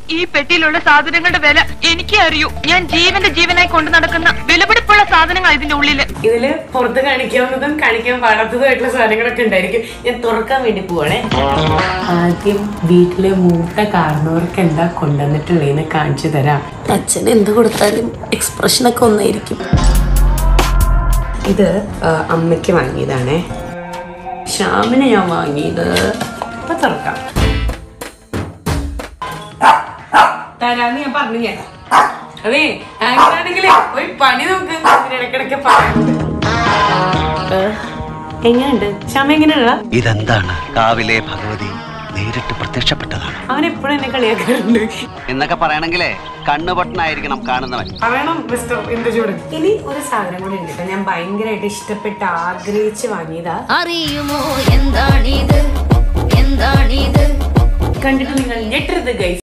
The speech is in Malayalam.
ഈ പെട്ടിയിലുള്ള സാധനങ്ങളുടെ വില എനിക്കേ അറിയൂ ഞാൻ ജീവന്റെ ജീവനായി കൊണ്ടു നടക്കുന്ന വിലപിടിപ്പുള്ള സാധനങ്ങൾ ഇതിന്റെ ഉള്ളില് ഇതില് പുറത്ത് കാണിക്കാവുന്നതും കാണിക്കാൻ പാടാത്തതുമായിട്ടുള്ള സാധനങ്ങളൊക്കെ ഉണ്ടായിരിക്കും ഞാൻ തുറക്കാൻ വേണ്ടി പോവാണേ ആദ്യം വീട്ടിലെ മൂത്ത കാരണവർക്ക് എന്താ കൊണ്ടുവന്നിട്ടുള്ളതെന്ന് കാണിച്ചു തരാം അച്ഛൻ എന്ത് കൊടുത്താലും എക്സ്പ്രഷനൊക്കെ ഒന്നായിരിക്കും ഇത് ആ, അമ്മയ്ക്ക് വാങ്ങിയതാണേ ശ്യാമിന് ഞാൻ വാങ്ങിയത് ഇപ്പൊ തുറക്കാം തരാന്ന് ഞാൻ പറഞ്ഞു ഞാൻ അതെ അങ്ങനെയാണെങ്കിലേ ഒരു പണി നമുക്ക് ഇടയ്ക്കിടയ്ക്ക് പറയാനുണ്ട് ഏ, എങ്ങനെയുണ്ട് ശ്യാമ എങ്ങനെയുള്ള ഇതെന്താണ് കാവിലെ ഭഗവതി നേരിട്ട് പ്രത്യക്ഷപ്പെട്ടതാണ് അവൻ എപ്പോഴും എന്നെ കളിയാക്കാറുണ്ട് എന്നൊക്കെ പറയണെങ്കിലേ കണ്ണുപൊട്ടനായിരിക്കണം കാണുന്നവൻ പറയണം മിസ്റ്റർ ഇന്ദുചൂട് ഇനി ഒരു സാധനം കൂടി ഉണ്ട് ട്ടോ. ഞാൻ ഭയങ്കരമായിട്ട് ഇഷ്ടപ്പെട്ട് ആഗ്രഹിച്ച് വാങ്ങിയതാ അറിയുമോ എന്താണിത് എന്താണിത് കണ്ടിട്ട് നിങ്ങൾ ഞെട്ടരുത് ഗൈസ്